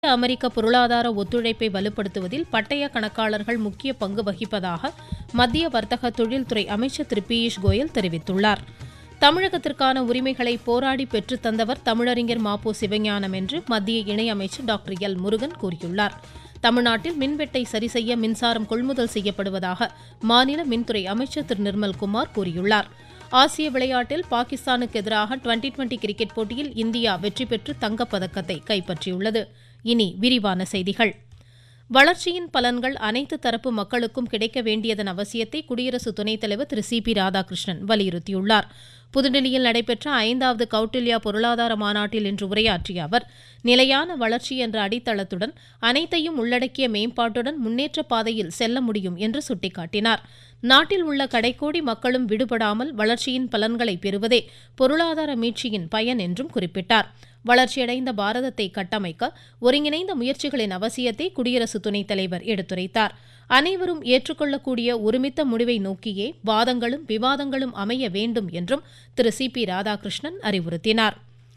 அமெரிக்க பொருளாதார ஒத்துழைப்பை வலுப்படுத்துவதில் பட்டய கணக்காளர்கள் முக்கிய பங்கு வகிப்பதாக மத்திய வர்த்தக தொழில்துறை அமைச்சர் திரு பியூஷ் கோயல் தெரிவித்துள்ளார் தமிழகத்திற்கான உரிமைகளை போராடி பெற்றுத் தந்தவர் தமிழறிஞர் மாப்போ சிவஞானம் என்று மத்திய இணையமைச்சர் டாக்டர் எல் முருகன் கூறியுள்ளார் தமிழ்நாட்டில் மின்வெட்டை சரி செய்ய மின்சாரம் கொள்முதல் செய்யப்படுவதாக மாநில மின்துறை அமைச்சர் திரு நிர்மல்குமார் கூறியுள்ளார் ஆசிய விளையாட்டில் பாகிஸ்தானுக்கு எதிராக டுவெண்டி டுவெண்டி கிரிக்கெட் போட்டியில் இந்தியா வெற்றி பெற்று தங்கப்பதக்கத்தை கைப்பற்றியுள்ளது இனி விரிவான செய்திகள் வளர்ச்சியின் பலன்கள் அனைத்து தரப்பு மக்களுக்கும் கிடைக்க வேண்டியதன் அவசியத்தை குடியரசு துணைத் தலைவர் திரு சி பி ராதாகிருஷ்ணன் வலியுறுத்தியுள்ளார் புதுடில்லியில் நடைபெற்ற ஐந்தாவது கௌட்டில்யா பொருளாதார மாநாட்டில் இன்று உரையாற்றிய அவர் நிலையான வளர்ச்சி என்ற அடித்தளத்துடன் அனைத்தையும் உள்ளடக்கிய மேம்பாட்டுடன் முன்னேற்ற பாதையில் செல்ல முடியும் என்று சுட்டிக்காட்டினார் நாட்டில் உள்ள கடைக்கோடி மக்களும் விடுபடாமல் வளர்ச்சியின் பலன்களை பெறுவதே பொருளாதார மீட்சியின் பயன் என்றும் குறிப்பிட்டார் வளர்ச்சியடைந்த பாரதத்தை கட்டமைக்க ஒருங்கிணைந்த முயற்சிகளின் அவசியத்தை குடியரசு துணைத் தலைவர் எடுத்துரைத்தார் அனைவரும் ஏற்றுக்கொள்ளக்கூடிய ஒருமித்த முடிவை நோக்கியே வாதங்களும் விவாதங்களும் அமைய வேண்டும் என்றும் திரு சி பி ராதாகிருஷ்ணன் அறிவுறுத்தினார்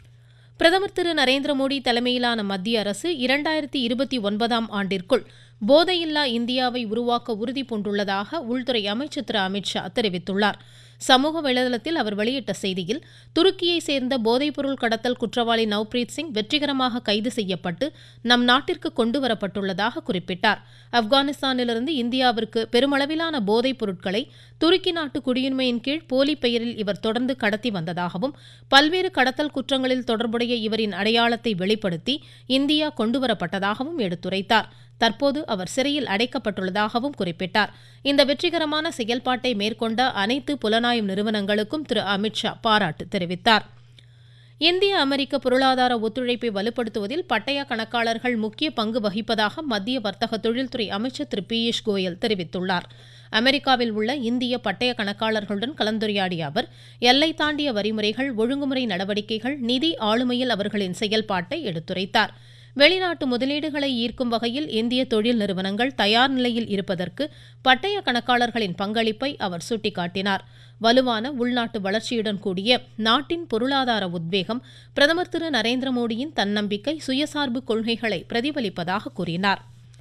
பிரதமர் திரு நரேந்திர மோடி தலைமையிலான மத்திய அரசு இரண்டாயிரத்தி இருபத்தி ஒன்பதாம் ஆண்டிற்குள் போதையில்லா இந்தியாவை உருவாக்க உறுதி பூண்டுள்ளதாக உள்துறை அமைச்சர் திரு அமித்ஷா தெரிவித்துள்ளார் சமூக வலைதளத்தில் அவர் வெளியிட்ட செய்தியில் துருக்கியை சேர்ந்த போதைப்பொருள் கடத்தல் குற்றவாளி நவ்பிரீத் சிங் வெற்றிகரமாக கைது செய்யப்பட்டு நம் நாட்டிற்கு கொண்டு வரப்பட்டுள்ளதாக குறிப்பிட்டார் ஆப்கானிஸ்தானிலிருந்து இந்தியாவிற்கு பெருமளவிலான போதைப் பொருட்களை துருக்கி நாட்டு குடியுரிமையின் கீழ் போலி பெயரில் இவர் தொடர்ந்து கடத்தி வந்ததாகவும் பல்வேறு கடத்தல் குற்றங்களில் தொடர்புடைய இவரின் அடையாளத்தை வெளிப்படுத்தி இந்தியா கொண்டுவரப்பட்டதாகவும் எடுத்துரைத்தார் தற்போது அவர் சிறையில் அடைக்கப்பட்டுள்ளதாகவும் குறிப்பிட்டார் இந்த வெற்றிகரமான செயல்பாட்டை மேற்கொண்ட அனைத்து புலனாய்வு நிறுவனங்களுக்கும் திரு அமித்ஷா பாராட்டு தெரிவித்தார் இந்திய அமெரிக்க பொருளாதார ஒத்துழைப்பை வலுப்படுத்துவதில் பட்டய கணக்காளர்கள் முக்கிய பங்கு வகிப்பதாக மத்திய வர்த்தக தொழில்துறை அமைச்சர் திரு பியூஷ் கோயல் தெரிவித்துள்ளார் அமெரிக்காவில் உள்ள இந்திய பட்டய கணக்காளர்களுடன் கலந்துரையாடிய அவர் எல்லை தாண்டிய வரிமுறைகள் ஒழுங்குமுறை நடவடிக்கைகள் நிதி ஆளுமையில் அவர்களின் செயல்பாட்டை எடுத்துரைத்தார் வெளிநாட்டு முதலீடுகளை ஈர்க்கும் வகையில் இந்திய தொழில் நிறுவனங்கள் தயார் நிலையில் இருப்பதற்கு பட்டய கணக்காளர்களின் பங்களிப்பை அவர் சுட்டிக்காட்டினார் வலுவான உள்நாட்டு வளர்ச்சியுடன் கூடிய நாட்டின் பொருளாதார உத்வேகம் பிரதமர் திரு நரேந்திர மோடியின் தன்னம்பிக்கை சுயசார்பு கொள்கைகளை பிரதிபலிப்பதாக கூறினார்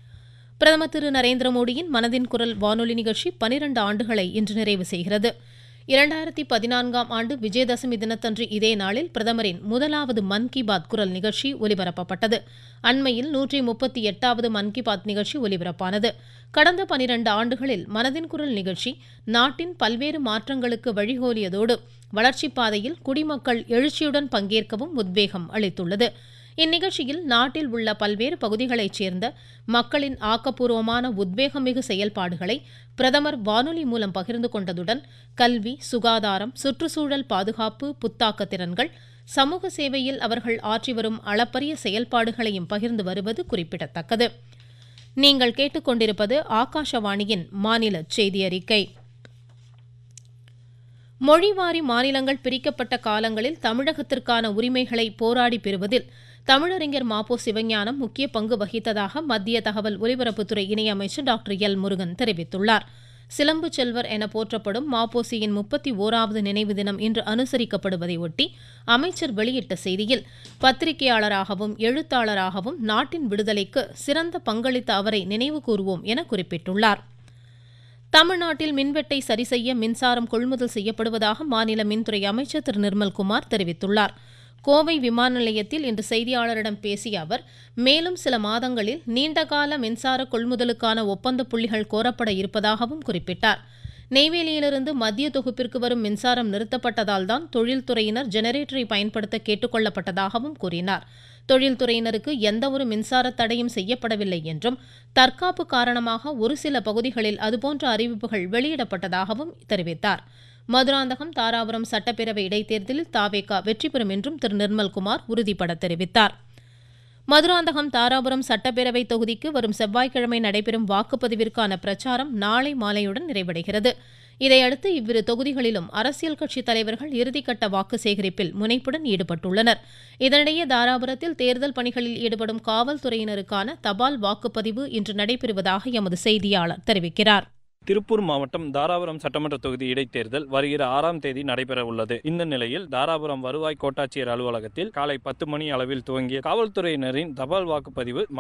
பிரதமர் திரு நரேந்திர மோடியின் மனதின் குரல் வானொலி நிகழ்ச்சி பனிரண்டு ஆண்டுகளை இன்று நிறைவு செய்கிறது இரண்டாயிரத்தி பதினான்காம் ஆண்டு விஜயதசமி தினத்தன்று இதே நாளில் பிரதமரின் முதலாவது மன் கி பாத் குரல் நிகழ்ச்சி ஒலிபரப்பப்பட்டது அண்மையில் நூற்றி முப்பத்தி எட்டாவது மன் கி பாத் நிகழ்ச்சி ஒலிபரப்பானது கடந்த பனிரண்டு ஆண்டுகளில் மனதின் குரல் நிகழ்ச்சி நாட்டின் பல்வேறு மாற்றங்களுக்கு வழிகோலியதோடு வளர்ச்சிப் பாதையில் குடிமக்கள் எழுச்சியுடன் பங்கேற்கவும் உத்வேகம் அளித்துள்ளது இந்நிகழ்ச்சியில் நாட்டில் உள்ள பல்வேறு பகுதிகளைச் சேர்ந்த மக்களின் ஆக்கப்பூர்வமான உத்வேகமிகு செயல்பாடுகளை பிரதமர் வானொலி மூலம் பகிர்ந்து கொண்டதுடன் கல்வி சுகாதாரம் சுற்றுச்சூழல் பாதுகாப்பு புத்தாக்க திறன்கள் சமூக சேவையில் அவர்கள் ஆற்றி வரும் அளப்பரிய செயல்பாடுகளையும் பகிர்ந்து வருவது குறிப்பிடத்தக்கது நீங்கள் கேட்டுக்கொண்டிருப்பது ஆகாஷவாணியின் மாநில செய்தி அறிக்கை மொழிவாரி மாநிலங்கள் பிரிக்கப்பட்ட காலங்களில் தமிழகத்திற்கான உரிமைகளை போராடி பெறுவதில் தமிழறிஞர் மாப்போ சிவஞானம் முக்கிய பங்கு வகித்ததாக மத்திய தகவல் ஒலிபரப்புத்துறை இணையமைச்சர் டாக்டர் எல் முருகன் தெரிவித்துள்ளார் சிலம்பு செல்வர் என போற்றப்படும் மாப்போசியின் முப்பத்தி ஓராவது நினைவு தினம் இன்று அனுசரிக்கப்படுவதை ஒட்டி அமைச்சர் வெளியிட்ட செய்தியில் பத்திரிகையாளராகவும் எழுத்தாளராகவும் நாட்டின் விடுதலைக்கு சிறந்த பங்களித்த அவரை நினைவு கூறுவோம் என குறிப்பிட்டுள்ளார் தமிழ்நாட்டில் மின்வெட்டை சரி செய்ய மின்சாரம் கொள்முதல் செய்யப்படுவதாக மாநில மின்துறை அமைச்சர் திரு நிர்மல்குமார் தெரிவித்துள்ளார் கோவை விமான நிலையத்தில் இன்று செய்தியாளரிடம் பேசிய அவர் மேலும் சில மாதங்களில் நீண்டகால மின்சார கொள்முதலுக்கான ஒப்பந்த புள்ளிகள் கோரப்பட இருப்பதாகவும் குறிப்பிட்டார் நெய்வேலியிலிருந்து மத்திய தொகுப்பிற்கு வரும் மின்சாரம் நிறுத்தப்பட்டதால் தான் தொழில்துறையினர் ஜெனரேட்டரை பயன்படுத்த கேட்டுக்கொள்ளப்பட்டதாகவும் கூறினார் தொழில்துறையினருக்கு எந்தவொரு மின்சார தடையும் செய்யப்படவில்லை என்றும் தற்காப்பு காரணமாக ஒரு சில பகுதிகளில் அதுபோன்ற அறிவிப்புகள் வெளியிடப்பட்டதாகவும் தெரிவித்தார் மதுராந்தகம் தாராபுரம் சட்டப்பேரவை இடைத்தேர்தலில் தாவேகா வெற்றி பெறும் என்றும் திரு நிர்மல்குமார் உறுதிபட தெரிவித்தார் மதுராந்தகம் தாராபுரம் சட்டப்பேரவை தொகுதிக்கு வரும் செவ்வாய்க்கிழமை நடைபெறும் வாக்குப்பதிவிற்கான பிரச்சாரம் நாளை மாலையுடன் நிறைவடைகிறது இதையடுத்து இவ்விரு தொகுதிகளிலும் அரசியல் கட்சி தலைவர்கள் இறுதிக்கட்ட வாக்கு சேகரிப்பில் முனைப்புடன் ஈடுபட்டுள்ளனர் இதனிடையே தாராபுரத்தில் தேர்தல் பணிகளில் ஈடுபடும் காவல்துறையினருக்கான தபால் வாக்குப்பதிவு இன்று நடைபெறுவதாக எமது செய்தியாளர் தெரிவிக்கிறார் திருப்பூர் மாவட்டம் தாராபுரம் சட்டமன்ற தொகுதி இடைத்தேர்தல் வருகிற ஆறாம் தேதி நடைபெற உள்ளது இந்த நிலையில் தாராபுரம் வருவாய் கோட்டாட்சியர் அலுவலகத்தில் காலை பத்து மணி அளவில் துவங்கிய காவல்துறையினரின் தபால் வாக்குப்பதிவு